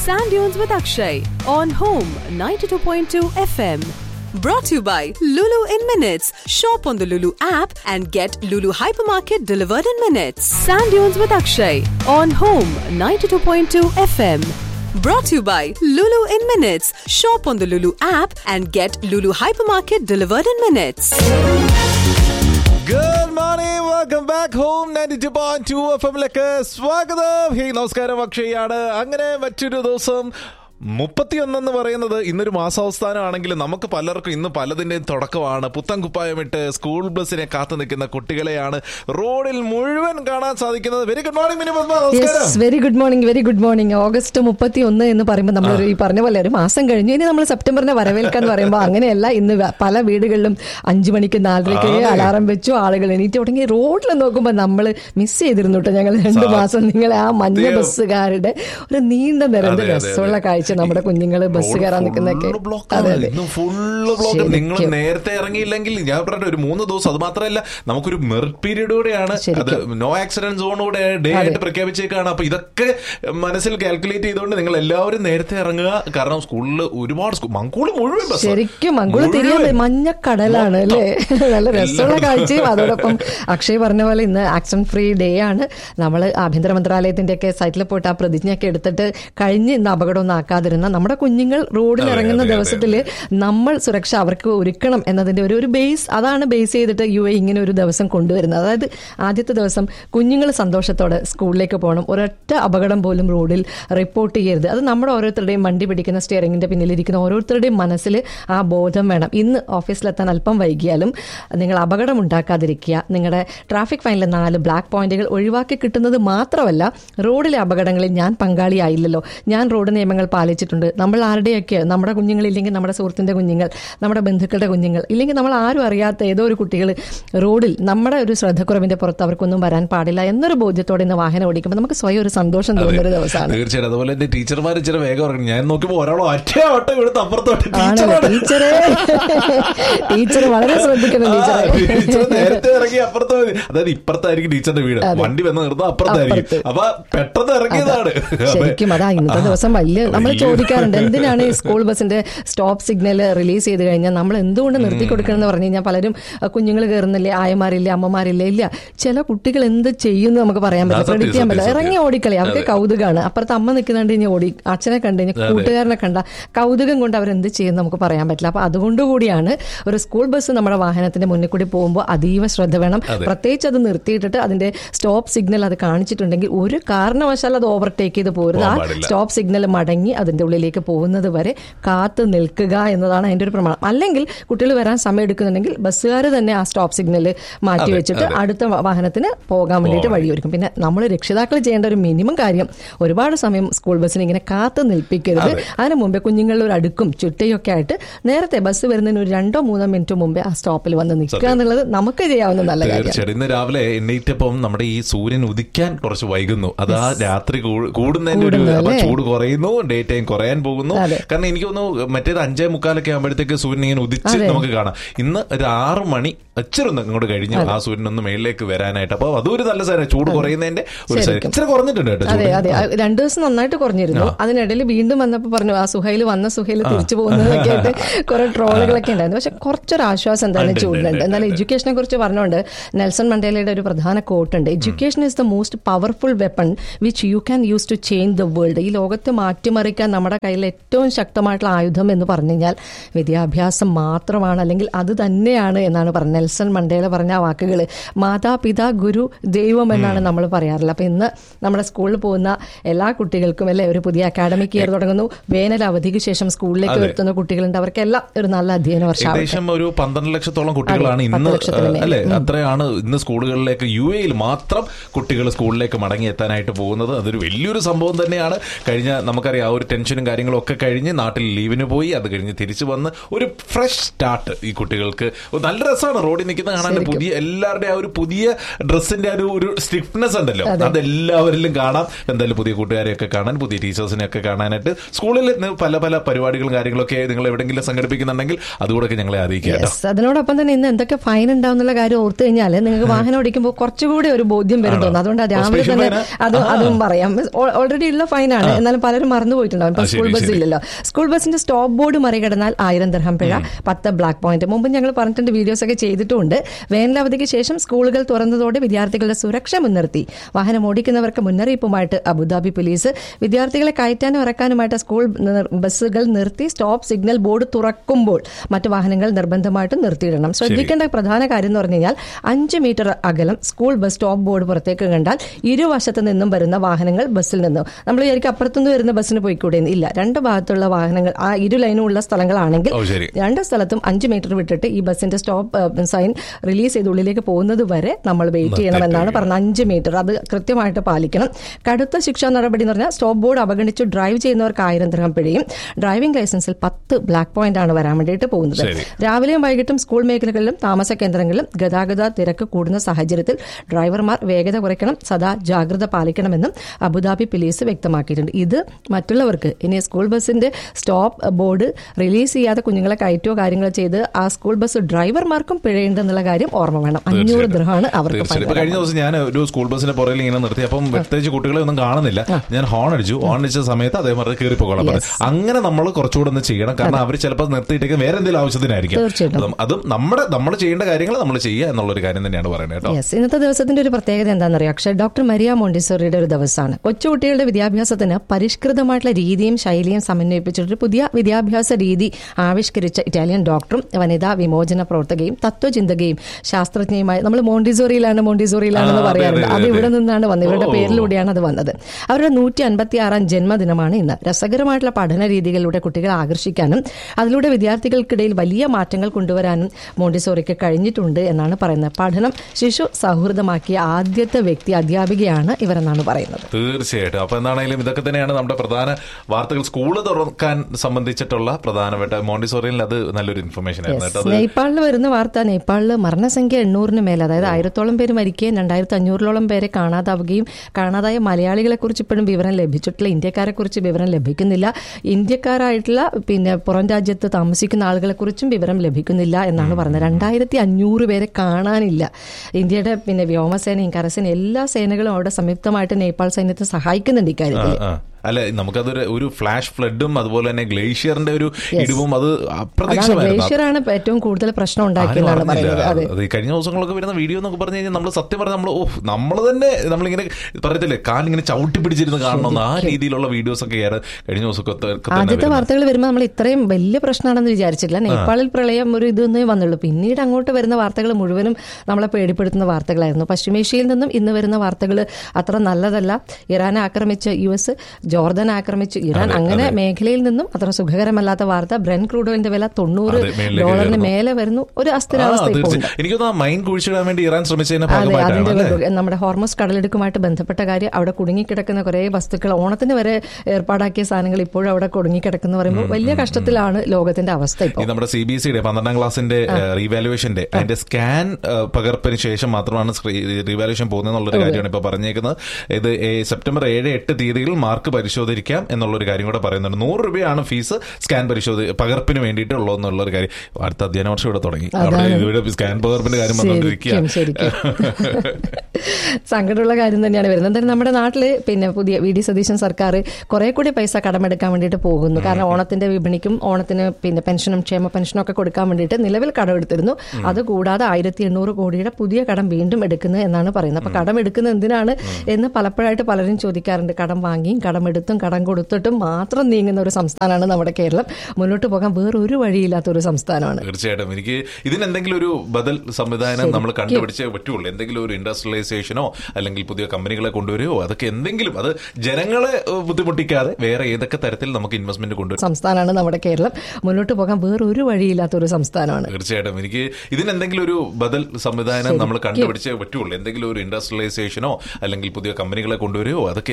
Sand Dunes with Akshay on Home 92.2 FM. Brought to you by Lulu in Minutes. Shop on the Lulu app and get Lulu Hypermarket delivered in minutes. Sand Dunes with Akshay on Home 92.2 FM. Brought to you by Lulu in Minutes. Shop on the Lulu app and get Lulu Hypermarket delivered in minutes. Good morning welcome back home ninety two point two F എമ്മിലേക്ക് സ്വാഗതം hey നമസ്കാരം അക്ഷയാണ് അങ്ങനെ മറ്റൊരു ദിവസം മുപ്പത്തിയൊന്നെന്ന് പറയുന്നത് ഇന്നൊരു മാസാവസ്ഥാനമാണെങ്കിലും നമുക്ക് പലർക്കും ഇന്ന് പലതിന്റെയും തുടക്കമാണ് പുത്തൻ കുപ്പായമിട്ട് സ്കൂൾ ബസ്സിനെ കാത്തു നിൽക്കുന്ന കുട്ടികളെയാണ് റോഡിൽ മുഴുവൻ കാണാൻ സാധിക്കുന്നത് very good morning Mini Padma നമസ്കാരം yes very good morning very good morning August മുപ്പത്തി ഒന്ന് എന്ന് പറയുമ്പോൾ നമ്മൾ ഈ പറഞ്ഞ പോലെ ഒരു മാസം കഴിഞ്ഞു ഇനി നമ്മൾ സെപ്റ്റംബറിനെ വരവേൽക്കാൻ പറയുമ്പോൾ അങ്ങനെയല്ല ഇന്ന് വ- പല വീടുകളിലും അഞ്ചു മണിക്ക് നാലരയ്ക്ക് അതെ. അലാറം വെച്ചു ആളുകൾ എണീറ്റ് തുടങ്ങി റോഡിൽ നോക്കുമ്പോൾ നമ്മൾ മിസ് ചെയ്തിരുന്നു കേട്ടോ ഞങ്ങൾ രണ്ട് മാസം നിങ്ങളെ ആ മഞ്ഞ സത്യം. ബസ്സുകാരുടെ ഒരു നീണ്ട നിരന്ത അതെ, അതെ, രസമുള്ള അതെ. കാഴ്ച നമ്മുടെ കുഞ്ഞുങ്ങൾ ബസ് കയറാൻ നിൽക്കുന്നൊക്കെ അതെ ഫുള്ള് ബ്ലോക്ക് നിങ്ങൾ നേരത്തെ ഇറങ്ങിയില്ലെങ്കിൽ ഞാൻ പറഞ്ഞ ഒരു മൂന്ന് ദിവസം അത് മാത്രമല്ല നമുക്കൊരു മെറിറ്റ് പീരീഡ് കൂടെയാണ് അത് നോ ആക്സിഡന്റ് സോൺ കൂടെ ഡേ ആയിട്ട് പ്രഖ്യാപിച്ചേക്കാണ് അപ്പൊ ഇതൊക്കെ മനസ്സിൽ കാൽക്കുലേറ്റ് ചെയ്തുകൊണ്ട് നിങ്ങൾ എല്ലാവരും നേരത്തെ ഇറങ്ങുക കാരണം സ്കൂളിൽ ഒരുപാട് സ്കൂൾ മങ്കൂള് മുഴുവൻ ബസ് ശരിക്കും മംഗള തിരിയാൻ മുഴുവൻ. മഞ്ഞക്കടലാണ് അല്ലേ നല്ല രസമുള്ള കാഴ്ചയും അതോടൊപ്പം അക്ഷയ് പറഞ്ഞ പോലെ ഇന്ന് ആക്സിഡന്റ് ഫ്രീ ഡേ ആണ് നമ്മൾ ആഭ്യന്തര മന്ത്രാലയത്തിന്റെ ഒക്കെ സൈറ്റിൽ പോയിട്ട് ആ പ്രതിജ്ഞയൊക്കെ എടുത്തിട്ട് കഴിഞ്ഞ് ഇന്ന് അപകടമൊന്നും ആക്കാതിരുന്ന നമ്മുടെ കുഞ്ഞുങ്ങൾ റോഡിൽ അതെ, ഇറങ്ങുന്ന അതെ, അതെ, ദിവസത്തിൽ നമ്മൾ സുരക്ഷ അവർക്ക് ഒരുക്കണം എന്നതിന്റെ ഒരു ഒരു ബേസ് അതാണ് ബേസ് ചെയ്തിട്ട് യു എ ഇങ്ങനെ ഒരു ദിവസം കൊണ്ടുവരുന്നത് അതായത് ആദ്യത്തെ ദിവസം കുഞ്ഞുങ്ങൾ സന്തോഷത്തോടെ സ്കൂളിലേക്ക് പോകണം ഒരൊറ്റ അപകടം പോലും റോഡിൽ റിപ്പോർട്ട് ചെയ്യരുത് അത് നമ്മുടെ ഓരോരുത്തരുടെയും വണ്ടി പിടിക്കുന്ന സ്റ്റിയറിംഗിന്റെ പിന്നിലിരിക്കുന്ന ഓരോരുത്തരുടെയും മനസ്സിൽ ആ ബോധം വേണം ഇന്ന് ഓഫീസിലെത്താൻ അല്പം വൈകിയാലും നിങ്ങൾ അപകടം ഉണ്ടാക്കാതിരിക്കുക നിങ്ങളുടെ ട്രാഫിക് ഫൈനിലെ നാല് ബ്ലാക്ക് പോയിന്റുകൾ ഒഴിവാക്കി കിട്ടുന്നത് മാത്രമല്ല റോഡിലെ അപകടങ്ങളിൽ ഞാൻ പങ്കാളിയായില്ലല്ലോ ഞാൻ റോഡ് നിയമങ്ങൾ പാലിച്ചിട്ടുണ്ട് നമ്മൾ ആരുടെയൊക്കെ നമ്മുടെ കുഞ്ഞുങ്ങളില്ലെങ്കിൽ നമ്മുടെ സുഹൃത്തിന്റെ കുഞ്ഞുങ്ങൾ നമ്മുടെ ബന്ധുക്കളുടെ കുഞ്ഞുങ്ങൾ ഇല്ലെങ്കിൽ നമ്മൾ ആരും അറിയാത്ത ഏതോ ഒരു കുട്ടികൾ റോഡിൽ നമ്മുടെ ഒരു ശ്രദ്ധക്കുറവിന്റെ പുറത്ത് അവർക്കൊന്നും വരാൻ പാടില്ല എന്നൊരു ബോധ്യത്തോടെ ഇന്ന് വാഹനം ഓടിക്കുമ്പോൾ നമുക്ക് സ്വയം ഒരു സന്തോഷം തോന്നുന്ന ഒരു ദിവസമാണ് തീർച്ചയായിട്ടും അതുപോലെ എന്റെ ടീച്ചർമാർ ഇച്ചിരി വേഗം ഇറങ്ങി ഞാൻ നോക്കിയപ്പോൾ ഒരാളോ ഒറ്റ വട്ടം ഇവിടുത്തെ അപ്പുറത്തോട്ട് ആണല്ലോ ടീച്ചറാണ് ടീച്ചറെ ടീച്ചർ വളരെ ശ്രദ്ധിക്കണം ആ, ടീച്ചർ ടീച്ചറെ നേരത്തെ ഇറങ്ങി അപ്പുറത്ത് പോയി. അതായത് ഇപ്പുറത്തായിരിക്കും ടീച്ചറിന്റെ വീട് വണ്ടി വന്ന് നിർത്താൻ അപ്പുറത്തായിരിക്കും അപ്പുറത്ത്. അപ്പൊ പെട്ടെന്ന് ഇറങ്ങിയതാണ് ശരിക്കും അതാ ഇന്നത്തെ ദിവസം വലിയ നമ്മൾ വലിയ- ചോദിക്കാറുണ്ട് എന്തിനാണ് ഈ സ്കൂൾ ബസിന്റെ സ്റ്റോപ്പ് സിഗ്നൽ റിലീസ് ചെയ്ത് കഴിഞ്ഞാൽ നമ്മൾ എന്തുകൊണ്ട് നിർത്തി കൊടുക്കണം എന്ന് പറഞ്ഞു കഴിഞ്ഞാൽ പലരും കുഞ്ഞുങ്ങൾ കയറുന്നില്ലേ ആയമാരില്ലേ അമ്മമാരില്ലേ ഇല്ല ചില കുട്ടികൾ എന്ത് ചെയ്യുന്നു നമുക്ക് പറയാൻ പറ്റില്ല ആ, സത്യം, പ്രെഡിക്റ്റ് ചെയ്യാൻ പറ്റില്ല സത്യം, ഇറങ്ങി ഓടിക്കളി അവർക്ക് കൗതുകമാണ് അപ്പുറത്ത് അമ്മ നിൽക്കുന്നുണ്ട് കഴിഞ്ഞാൽ ഓടി അച്ഛനെ കണ്ടു കഴിഞ്ഞാൽ കൂട്ടുകാരനെ കണ്ട കൗതുകം കൊണ്ട് അവരെന്ത് ചെയ്യുന്നു നമുക്ക് പറയാൻ പറ്റില്ല അപ്പൊ അതുകൊണ്ടുകൂടിയാണ് ഒരു സ്കൂൾ ബസ് നമ്മുടെ വാഹനത്തിന്റെ മുന്നിൽ കൂടി പോകുമ്പോൾ അതീവ ശ്രദ്ധ വേണം പ്രത്യേകിച്ച് അത് നിർത്തിയിട്ടിട്ട് അതിന്റെ സ്റ്റോപ്പ് സിഗ്നൽ അത് കാണിച്ചിട്ടുണ്ടെങ്കിൽ ഒരു കാരണവശാൽ അത് ഓവർടേക്ക് ചെയ്ത് പോരുത് ആ പോകാൻ പാടില്ല. സ്റ്റോപ്പ് സിഗ്നൽ മടങ്ങി അതിന്റെ ഉള്ളിലേക്ക് പോകുന്നത് വരെ കാത്തു നിൽക്കുക എന്നതാണ് അതിന്റെ ഒരു പ്രമാണം അല്ലെങ്കിൽ കുട്ടികൾ വരാൻ സമയം എടുക്കുന്നുണ്ടെങ്കിൽ ബസ്സുകാർ തന്നെ ആ സ്റ്റോപ്പ് സിഗ്നൽ മാറ്റി അതെ, വെച്ചിട്ട് അതെ. അടുത്ത വ- വാഹനത്തിന് പോകാൻ വേണ്ടിയിട്ട് വഴിയൊരുക്കും പിന്നെ നമ്മൾ രക്ഷിതാക്കൾ ചെയ്യേണ്ട ഒരു മിനിമം കാര്യം ഒരുപാട് സമയം സ്കൂൾ ബസ്സിന് ഇങ്ങനെ കാത്തു നിൽപ്പിക്കരുത് അതെ. അതിന് മുമ്പേ കുഞ്ഞുങ്ങളുടെ ഒരു അടുക്കും ചുറ്റയും ഒക്കെ ആയിട്ട് നേരത്തെ ബസ് വരുന്നതിന് ഒരു രണ്ടോ മൂന്നോ മിനിറ്റ് മുമ്പേ ആ സ്റ്റോപ്പിൽ വന്ന് നിൽക്കുക എന്നുള്ളത് നമുക്ക് ചെയ്യാവുന്ന നല്ല കാര്യമാണ് തീർച്ചയായിട്ടും ഇന്ന് രാവിലെ എണ്ണീറ്റപ്പം നമ്മുടെ ഈ സൂര്യൻ ഉദിക്കാൻ കുറച്ച് വൈകുന്നു അത് ആ രാത്രി കൂ- കൂടുന്നതിന്റെ ഒരു കൂടുന്നു അപ്പൊ അല്ലേ? ചൂട് കുറയുന്നു ഡേ ടൈം കുറയാൻ പോകുന്നു അതെ. കാരണം എനിക്ക് തോന്നുന്നു മറ്റേത് അഞ്ചേ മുക്കാലൊക്കെ ആകുമ്പോഴത്തേക്ക് സൂര്യൻ ഇങ്ങനെ ഉദിച്ച് അതെ. നമുക്ക് കാണാം ഇന്ന് ഒരു ആറ് മണി അച്ചിരുന്ന് ഇങ്ങോട്ട് കഴിഞ്ഞു ആ സൂര്യൻ ഒന്ന് മേളിലേക്ക് വരാനായിട്ട് അപ്പൊ അതും ഒരു നല്ല സാധനം ചൂട് കുറയുന്നതിന്റെ ഒരു സാധനം. ശരിക്കും. ഇച്ചിരി കുറഞ്ഞിട്ടുണ്ട് കേട്ടോ അതെ ചൂട്. അതെ ആ, രണ്ടു ദിവസം നന്നായിട്ട് കുറഞ്ഞിരുന്നു അതിനിടയിൽ വീണ്ടും വന്നപ്പോൾ പറഞ്ഞു ആ സുഹൈൽ വന്ന സുഹൈൽ തിരിച്ചു പോകുന്നതൊക്കെ ആയിട്ട് കുറെ ട്രോളുകളൊക്കെ ഉണ്ടായിരുന്നു പക്ഷെ കുറച്ചൊരു ആശ്വാസം എന്തായാലും ഉണ്ട്, ഉണ്ട്, ചൂടിനുണ്ട് ഉണ്ട്, എന്നാലും എഡ്യൂക്കേഷനെ കുറിച്ച് പറഞ്ഞുകൊണ്ട് നെൽസൺ മണ്ടേലയുടെ ഒരു പ്രധാന കോട്ട് ഉണ്ട് education is the most powerful weapon which you can use to change the world ഈ ലോകത്തെ മാറ്റിമറിക്കാൻ നമ്മുടെ കയ്യിൽ ഏറ്റവും ശക്തമായിട്ടുള്ള ആയുധം എന്ന് പറഞ്ഞു കഴിഞ്ഞാൽ വിദ്യാഭ്യാസം മാത്രമാണ് അല്ലെങ്കിൽ അത് തന്നെയാണ് എന്നാണ് പറഞ്ഞത് നെൽസൺ മണ്ടേല പറഞ്ഞ ആ വാക്കുകൾ മാതാപിതാ ഗുരു ദൈവം എന്നാണ് നമ്മൾ പറയാറില്ല അപ്പൊ ഇന്ന് നമ്മുടെ സ്കൂളിൽ പോകുന്ന എല്ലാ കുട്ടികൾക്കും അല്ലെ ഒരു പുതിയ അക്കാഡമിക് ഇയർ തുടങ്ങുന്നു വേനൽ അവധിക്ക് ശേഷം സ്കൂളിലേക്ക് അതെ. വരുത്തുന്ന കുട്ടികളുണ്ട് അവർക്കെല്ലാം ഒരു നല്ല അധ്യയന വർഷം ഏകദേശം ഒരു പന്ത്രണ്ട് ലക്ഷത്തോളം കുട്ടികളാണ് അതെ, ഇന്ന് പത്ത് ലക്ഷത്തിന് മേൽ. അല്ലെ അത്രയാണ് ഇന്ന് സ്കൂളുകളിലേക്ക് യു എയിൽ മാത്രം കുട്ടികൾ സ്കൂളിലേക്ക് മടങ്ങി എത്താനായിട്ട് പോകുന്നത് അതൊരു വലിയൊരു സംഭവം തന്നെയാണ് കഴിഞ്ഞ നമുക്കറിയാം ആ ഒരു ടെൻഷനും കാര്യങ്ങളും ഒക്കെ കഴിഞ്ഞ് നാട്ടിൽ ലീവിന് പോയി അത് കഴിഞ്ഞ് തിരിച്ചു വന്ന് ഒരു ഫ്രഷ് സ്റ്റാർട്ട് ഈ കുട്ടികൾക്ക് ഒരു നല്ല രസമാണ് റോഡിൽ നിൽക്കുന്ന കാണാൻ ശരിക്കും. പുതിയ എല്ലാവരുടെ ആ ഒരു പുതിയ ഡ്രസ്സിന്റെ ഒരു ഒരു സ്റ്റിഫ്നെസ് ഉണ്ടല്ലോ അതെല്ലാവരിലും കാണാം എന്തായാലും പുതിയ കൂട്ടുകാരെയൊക്കെ കാണാൻ പുതിയ ടീച്ചേഴ്സിനെ ഒക്കെ കാണാനായിട്ട് സ്കൂളിൽ ഇന്ന് പല പല പരിപാടികളും കാര്യങ്ങളൊക്കെ നിങ്ങൾ എവിടെയെങ്കിലും സംഘടിപ്പിക്കുന്നുണ്ടെങ്കിൽ അതുകൂടെ ഞങ്ങളെ അറിയിക്കുക കേട്ടോ Yes, അതിനോടൊപ്പം തന്നെ ഇന്ന് എന്തൊക്കെ ഫൈൻ ഉണ്ടാവുന്നുള്ള കാര്യം ഓർത്തു കഴിഞ്ഞാൽ നിങ്ങൾക്ക് വാഹനം ഓടിക്കുമ്പോൾ കുറച്ചുകൂടി ഒരു ബോധ്യം വരും ആണോ? തോന്നുന്നു അതുകൊണ്ട് ഓ, രാവിലെ special തന്നെ fine ആ? അത് ആ. അതും പറയാം ഓൾറെഡി ഉള്ള ഫൈനാണ് എന്നാലും പലരും മറന്നു പോയിട്ടുണ്ട് കേട്ടിട്ടുണ്ടാവും ഇപ്പൊ ആ, ശരി, സ്കൂൾ ബസ് ശരി. ഇല്ലല്ലോ സ്കൂൾ ബസിന്റെ സ്റ്റോപ്പ് ബോർഡ് മറികടന്നാൽ ആയിരം ദർഹം പിഴ പത്ത് ബ്ലാക്ക് പോയിന്റ് മുമ്പ് ഞങ്ങൾ പറഞ്ഞിട്ടുണ്ട് വീഡിയോസ് ഒക്കെ ചെയ്തിട്ടുണ്ട് വേനലവധിക്ക് ശേഷം സ്കൂളുകൾ തുറന്നതോടെ വിദ്യാർത്ഥികളുടെ സുരക്ഷ മുൻനിർത്തി വാഹനം ഓടിക്കുന്നവർക്ക് മുന്നറിയിപ്പുമായിട്ട് അബുദാബി പോലീസ് വിദ്യാർത്ഥികളെ കയറ്റാനും ഇറക്കാനുമായിട്ട് സ്കൂൾ നിർ- ബസ്സുകൾ നിർത്തി സ്റ്റോപ്പ് സിഗ്നൽ ബോർഡ് തുറക്കുമ്പോൾ മറ്റു വാഹനങ്ങൾ നിർബന്ധമായിട്ടും നിർത്തിയിടണം ശ്രദ്ധിക്കേണ്ട പ്രധാന കാര്യം എന്ന് പറഞ്ഞു കഴിഞ്ഞാൽ അഞ്ച് മീറ്റർ അകലം സ്കൂൾ ബസ് സ്റ്റോപ്പ് ബോർഡ് പുറത്തേക്ക് കണ്ടാൽ ഇരുവശത്ത് നിന്നും വരുന്ന വാഹനങ്ങൾ ബസ്സിൽ നിന്നും നമ്മൾ വിചാരിക്കും അപ്പുറത്തുനിന്ന് വരുന്ന ബസ്സിന് പോയിക്കൂടെ എന്ന്. ഇല്ല രണ്ട് ഭാഗത്തുള്ള വാഹനങ്ങൾ ആ ഇരു ലൈനും ഉള്ള സ്ഥലങ്ങളാണെങ്കിൽ ഓ, ശരി. രണ്ട് സ്ഥലത്തും അഞ്ച് മീറ്റർ വിട്ടിട്ട് ഈ ബസ്സിന്റെ സ്റ്റോപ്പ് ഏഹ്, സൈൻ റിലീസ് ചെയ്ത് ഉള്ളിലേക്ക് പോകുന്നത് വരെ നമ്മൾ വെയിറ്റ് ചെയ്യണമെന്നാണ് പറഞ്ഞത് അഞ്ച് മീറ്റർ അത് കൃത്യമായിട്ട് പാലിക്കണം കടുത്ത ശിക്ഷാ നടപടി എന്ന് പറഞ്ഞാൽ സ്റ്റോപ്പ് ബോർഡ് അവഗണിച്ച് ഡ്രൈവ് ചെയ്യുന്നവർക്ക് ആയിരം ദിർഹം പിഴയും ഡ്രൈവിംഗ് ലൈസൻസിൽ പത്ത് ബ്ലാക്ക് പോയിന്റ് ആണ് വരാൻ വേണ്ടിയിട്ട് പോകുന്നത് ശരി. രാവിലെയും വൈകിട്ടും സ്കൂൾ മേഖലകളിലും താമസ കേന്ദ്രങ്ങളിലും ഗതാഗത തിരക്ക് കൂടുന്ന സാഹചര്യത്തിൽ ഡ്രൈവർമാർ വേഗത കുറയ്ക്കണം സദാ ജാഗ്രത പാലിക്കണമെന്നും അബുദാബി പോലീസ് വ്യക്തമാക്കിയിട്ടുണ്ട് ഇത് മറ്റുള്ളവർക്ക് ഇനി സ്കൂൾ ബസിന്റെ സ്റ്റോപ്പ് ബോർഡ് റിലീസ് ചെയ്യാതെ കുഞ്ഞുങ്ങളെ കയറ്റുകയോ കാര്യങ്ങളോ ചെയ്ത് ആ സ്കൂൾ ബസ് ഡ്രൈവർമാർക്കും പിഴയുണ്ടെന്നുള്ള കാര്യം ഓർമ്മ വേണം അഞ്ഞൂറ് ദൃഹമാണ് അവർക്ക് തീർച്ചയായും ഇപ്പൊ ഫൈൻ കഴിഞ്ഞ ദിവസം ഞാൻ ഒരു സ്കൂൾ ബസിന്റെ പുറകിൽ ഇങ്ങനെ നിർത്തി അപ്പം പ്രത്യേകിച്ച് കുട്ടികളെ ഒന്നും കാണുന്നില്ല ഞാൻ ഹോൺ അടിച്ചു ഹോൺ അടിച്ച സമയത്ത് അതേ പറഞ്ഞ് കയറി പോകണം Yes. അങ്ങനെ നമ്മൾ കുറച്ചുകൂടെ ഒന്ന് ചെയ്യണം കാരണം അവർ ചിലപ്പോൾ നിർത്തിയിട്ടേക്ക് വേറെ എന്തെങ്കിലും ആവശ്യത്തിനായിരിക്കും തീർച്ചയായിട്ടും. അതും- അതും നമ്മുടെ നമ്മൾ ചെയ്യേണ്ട കാര്യങ്ങൾ നമ്മൾ ചെയ്യുക എന്നുള്ളൊരു കാര്യം തന്നെയാണ് പറയുന്നത് കേട്ടോ യെസ് ഇന്നത്തെ ദിവസത്തിന്റെ ഒരു പ്രത്യേകത എന്താണെന്നറിയോ അക്ഷയ് ഡോക്ടർ മരിയ മോണ്ടിസോറിയുടെ ഒരു ദിവസമാണ് കൊച്ചുകുട്ടികളുടെ വിദ്യാഭ്യാസത്തിന് പരിഷ്കൃതമായിട്ടുള്ള രീതിയും ശൈലിയും സമന്വയിപ്പിച്ചിട്ട് പുതിയ വിദ്യാഭ്യാസ രീതി ആവിഷ്കരിച്ച ഇറ്റാലിയൻ ഡോക്ടറും വനിതാ വിമോചന പ്രവർത്തകയും തത്വചിന്തകയും ശാസ്ത്രജ്ഞയുമായി നമ്മൾ മോണ്ടിസോറിയിലാണ് മോണ്ടിസോറിയിലാണെന്ന് ആ, അതെ, പറയാറുണ്ട് അതെ, അത് അതെ. ഇവിടെ നിന്നാണ് വന്നത് ഇവരുടെ ഓ. പേരിലൂടെയാണ് അത് വന്നത് അവരുടെ നൂറ്റി അൻപത്തി ആറാം ജന്മദിനമാണ് ഇന്ന് രസകരമായിട്ടുള്ള പഠന രീതികളിലൂടെ കുട്ടികളെ ആകർഷിക്കാനും അതിലൂടെ വിദ്യാർത്ഥികൾക്കിടയിൽ വലിയ മാറ്റങ്ങൾ കൊണ്ടുവരാനും മോണ്ടിസോറിക്ക് കഴിഞ്ഞിട്ടുണ്ട് എന്നാണ് പറയുന്നത് പഠനം ശിശു സൗഹൃദമാക്കിയ ആദ്യത്തെ വ്യക്തി അധ്യാപികയാണ് ഇവരെന്നാണ് പറയുന്നത് തീർച്ചയായിട്ടും അപ്പൊ എന്താണെങ്കിലും ഇതൊക്കെ തന്നെയാണ് നമ്മുടെ പ്രധാന വാർത്തകൾ സ്കൂള് തുറക്കാൻ സംബന്ധിച്ചിട്ടുള്ള പ്രധാനപ്പെട്ട മോണ്ടിസോറിയിൽ അത് നല്ലൊരു ഇൻഫർമേഷൻ ആയിരുന്നു കേട്ടോ അത് നേപ്പാളിൽ വരുന്ന വാർത്ത നേപ്പാളിൽ മരണസംഖ്യ എണ്ണൂറിന് മേലെ അതായത് ആയിരത്തോളം പേര് മരിക്കുകയും രണ്ടായിരത്തി അഞ്ഞൂറിലോളം പേരെ കാണാതാവുകയും കാണാതായ മലയാളികളെ കുറിച്ച് ഇപ്പോഴും വിവരം ലഭിച്ചിട്ടില്ല ഇന്ത്യക്കാരെ കുറിച്ച് വിവരം ലഭിക്കുന്നില്ല ഇന്ത്യക്കാരായിട്ടുള്ള പിന്നെ പുറം രാജ്യത്ത് താമസിക്കുന്ന ആളുകളെ കുറിച്ചും വിവരം ലഭിക്കുന്നില്ല എന്നാണ് പറഞ്ഞത് രണ്ടായിരത്തി അഞ്ഞൂറ് പേരെ കാണാനില്ല ഇന്ത്യയുടെ പിന്നെ വ്യോമസേനയും കരസേനയും എല്ലാ സേനകളും അവിടെ സംയുക്തമായിട്ട് നേപ്പാൾ സൈന്യത്തെ സഹായിക്കുന്നുണ്ട് ആ, ഇക്കാര്യത്തിൽ ആ. അല്ല നമുക്കതൊരു ഒരു ഫ്ലാഷ് ഫ്ലഡും അതുപോലെ തന്നെ ഗ്ലേഷ്യറിന്റെ ഒരു ഇടിവും അത് അതാണ് അപ്രതീക്ഷിതമായിരുന്നു ഗ്ലേഷ്യറാണ് ഏറ്റവും കൂടുതൽ പ്രശ്നം ആരും ഉണ്ടാക്കിയെന്നാണ് അറിഞ്ഞില്ല. പറയുന്നത് അതെ അത് ഈ കഴിഞ്ഞ ദിവസങ്ങളൊക്കെ വരുന്ന വീഡിയോ എന്നൊക്കെ പറഞ്ഞു കഴിഞ്ഞാൽ നമ്മൾ സത്യം പറഞ്ഞാൽ നമ്മൾ ഓ നമ്മൾ തന്നെ നമ്മളിങ്ങനെ പറയത്തില്ലേ കാലിങ്ങനെ ചവിട്ടി പിടിച്ചിരുന്ന് കാണണമെന്ന് ആ രീതിയിലുള്ള വീഡിയോസ് ഒക്കെ ഏറെ കഴിഞ്ഞ ദിവസമൊക്കെ ഒക്കെ തന്നെ ആദ്യത്തെ വരുന്നത്. വാർത്തകൾ വരുമ്പോൾ നമ്മൾ ഇത്രയും വലിയ പ്രശ്നമാണെന്ന് വിചാരിച്ചിട്ടില്ല നേപ്പാളിൽ പ്രളയം ഒരു ഇതൊന്നേ വന്നുള്ളൂ പിന്നീട് അങ്ങോട്ട് വരുന്ന വാർത്തകൾ മുഴുവനും നമ്മളെ പേടിപ്പെടുത്തുന്ന വാർത്തകളായിരുന്നു പശ്ചിമേഷ്യയിൽ നിന്നും ഇന്ന് വരുന്ന വാർത്തകൾ അത്ര നല്ലതല്ല ഇറാനെ ആക്രമിച്ച് യു എസ് ജോർദൻ ആക്രമിച്ചു ഇറാൻ അതെ, അങ്ങനെ അതെ. മേഖലയിൽ നിന്നും അത്ര സുഖകരമല്ലാത്ത വാർത്ത ബ്രെൻ ക്രൂഡ് ഓയിലിന്റെ വില തൊണ്ണൂറ് അതെ, മേളിലേക്ക് ഡോളറിന് കയറുന്നു. മേലെ വരുന്നു ഒരു ആ, അസ്ഥിരാവസ്ഥ ഇപ്പോൾ ഉണ്ട് തീർച്ചയായും എനിക്ക് തോന്നുന്നു മൈൻ കുഴിച്ചിടാൻ വേണ്ടി ഇറാൻ ശ്രമിച്ചതിന്റെ അതെ ഭാഗമായിട്ടാണ് അതിന്റെ അല്ലേ ഒരു- നമ്മുടെ ഹോർമോസ് കടലെടുക്കുമായിട്ട് ബന്ധപ്പെട്ട കാര്യം അവിടെ കുടുങ്ങിക്കിടക്കുന്ന കുറെ വസ്തുക്കൾ ഓണത്തിന് വരെ ഏർപ്പാടാക്കിയ സാധനങ്ങൾ ഇപ്പോഴും അവിടെ കുടുങ്ങിക്കിടക്കുന്ന പറയുമ്പോൾ വലിയ കഷ്ടത്തിലാണ് ലോകത്തിന്റെ അവസ്ഥ ഈ ഇപ്പോൾ നമ്മുടെ സി ബി എസ് സിയുടെ പന്ത്രണ്ടാം ക്ലാസ്സിന്റെ റീവാലുവേഷന്റെ അതിന്റെ സ്കാൻ പകർപ്പിന് ശേഷം മാത്രമാണ് റീവാലുവേഷൻ പോകുന്നതെന്നുള്ളൊരു കാര്യമാണ് ഇപ്പൊ പറഞ്ഞേക്കുന്നത് ഇത് ഏ- സെപ്റ്റംബർ ഏഴ് എട്ട് തീയതികളിൽ മാർക്ക് പരിശോധിക്കാം എന്നുള്ളൊരു കാര്യം കൂടെ പറയുന്നുണ്ട് നൂറ് രൂപയാണ് ഫീസ് സ്കാൻ പരിശോധി പകർപ്പിന് വേണ്ടിയിട്ടുള്ളത് എന്നുള്ളൊരു കാര്യം അടുത്ത അധ്യയന വർഷം ഇവിടെ തുടങ്ങി അവിടെ അതാണ്. ഇവിടെ സ്കാൻ പകർപ്പിന്റെ കാര്യം ശരിക്കും ശരിക്കും വന്നുകൊണ്ടിരിക്കുക സങ്കടമുള്ള കാര്യം തന്നെയാണ് വരുന്നത് എന്തായാലും നമ്മുടെ നാട്ടില് പിന്നെ പുതിയ വി ഡി സതീശൻ സർക്കാർ കുറെ കൂടി പൈസ കടമെടുക്കാൻ വേണ്ടിയിട്ട് പോകുന്നു കാരണം ഓണത്തിന്റെ വിപണിക്കും ഓണത്തിന് പിന്നെ പെൻഷനും ക്ഷേമ പെൻഷനും ഒക്കെ കൊടുക്കാൻ വേണ്ടിയിട്ട് നിലവിൽ കടമെടുത്തിരുന്നു അത് കൂടാതെ ആയിരത്തി എണ്ണൂറ് കോടിയുടെ പുതിയ കടം വീണ്ടും എടുക്കുന്നത് എന്നാണ് പറയുന്നത് അപ്പൊ കടം എടുക്കുന്നത് എന്തിനാണ് എന്ന് പലപ്പോഴായിട്ട് പലരും ചോദിക്കാറുണ്ട് കടം വാങ്ങിയും കടമെടുത്തും കടം കൊടുത്തിട്ടും മാത്രം നീങ്ങുന്ന ഒരു സംസ്ഥാനമാണ് നമ്മുടെ കേരളം മുന്നോട്ട് പോകാൻ വേറൊരു വഴിയില്ലാത്ത ഒരു സംസ്ഥാനമാണ് തീർച്ചയായിട്ടും എനിക്ക് ഇതിനെന്തെങ്കിലും ഒരു ബദൽ സംവിധാനം നമ്മൾ കണ്ടുപിടിച്ചേ പറ്റുള്ളൂ എന്തെങ്കിലും ഒരു ഇൻഡസ്ട്രിയലൈസേഷനോ അല്ലെങ്കിൽ പുതിയ കമ്പനികളെ കൊണ്ടുവരുമോ അതൊക്കെ എന്തെങ്കിലും അത് ജനങ്ങളെ ഏഹ്, ബുദ്ധിമുട്ടിക്കാതെ വേറെ ഏതൊക്കെ തരത്തിൽ നമുക്ക് ഇൻവെസ്റ്റ്മെന്റ് കൊണ്ടുവരും സംസ്ഥാനമാണ് നമ്മുടെ കേരളം മുന്നോട്ട് പോകാൻ വേറൊരു വഴിയില്ലാത്ത ഒരു സംസ്ഥാനമാണ് തീർച്ചയായിട്ടും എനിക്ക് ഇതിനെന്തെങ്കിലും ഒരു ബദൽ സംവിധാനം നമ്മൾ കണ്ടുപിടിച്ചേ പറ്റുള്ളൂ എന്തെങ്കിലും ഒരു ഇൻഡസ്ട്രിയലൈസേഷനോ അല്ലെങ്കിൽ പുതിയ കമ്പനികളെ കൊണ്ടുവരുമോ അതൊക്കെ